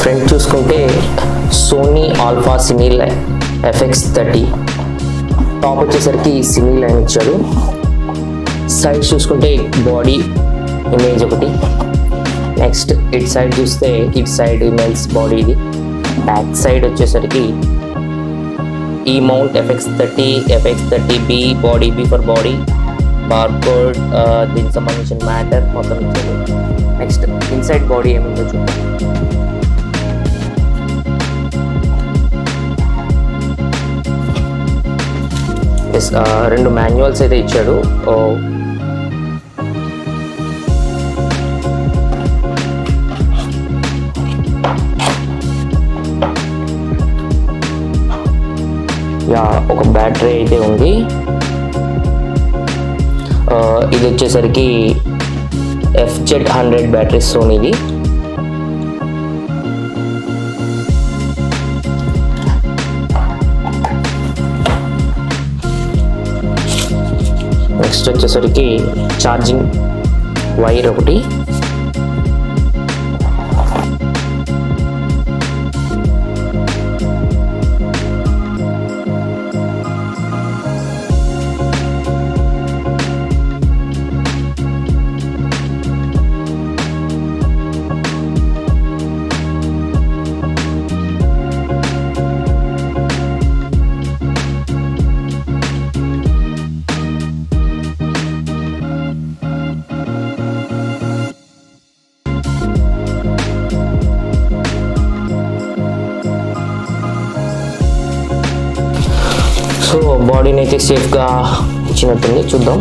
front చూసుకుంటే Sony alpha cine line FX thirty top వచ్చేసరికి cine line ఇచ్చాడు side చూసుకుంటే బాడీ ఇమేజ్ ఒకటి నెక్స్ట్ ఇట్ సైడ్ చూస్తే ఇట్ సైడ్ ఇమేజ్ బాడీ ఇది బ్యాక్ సైడ్ వచ్చేసరికి ఈ mount FX thirty FX thirty B body B for body barcode దీనికి సంబంధించిన మ్యాటర్ మొత్తం ఇచ్చాడు నెక్స్ట్ ఇన్సైడ్ బాడీ ఏముందో చూద్దాం ఎస్ రెండు మాన్యువల్స్ అయితే ఇచ్చాడు ఓ, యా ఒక బ్యాటరీ అయితే ఉంది ఆ, ఇది వచ్చేసరికి ఎఫ్జెడ్ హండ్రెడ్ బ్యాటరీస్ సోనీది నెక్స్ట్ వచ్చేసరికి ఛార్జింగ్ వైర్ ఒకటి సో బాడీని అయితే సేఫ్గా ఇచ్చినట్టుంది చూద్దాం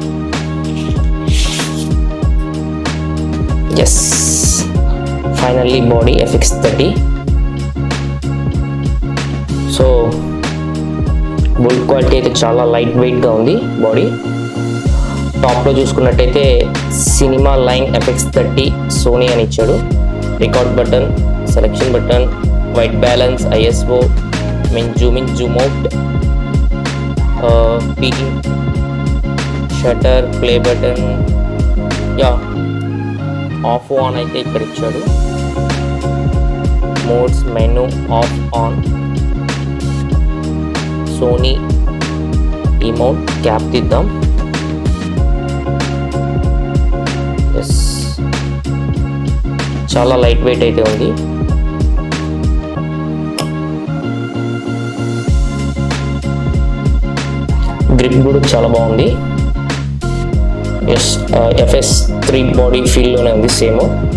yes finally body FX thirty so build quality అయితే చాలా లైట్ వెయిట్గా ఉంది బాడీ టాప్లో చూసుకున్నట్టయితే cinema line FX thirty Sony అని ఇచ్చాడు record button selection button white balance ISO mean zoom in zoom out peaking shutter play button yeah off on అయితే ఇక్కడ ఇచ్చాడు modes menu off on Sony ఇమౌంట్ cap తీద్దాం yes చాలా light weight అయితే ఉంది grip కూడా చాలా బాగుంది ఎస్ ఎఫ్ఎస్ త్రీ బాడీ ఫీల్డ్లోనే ఉంది సేమ్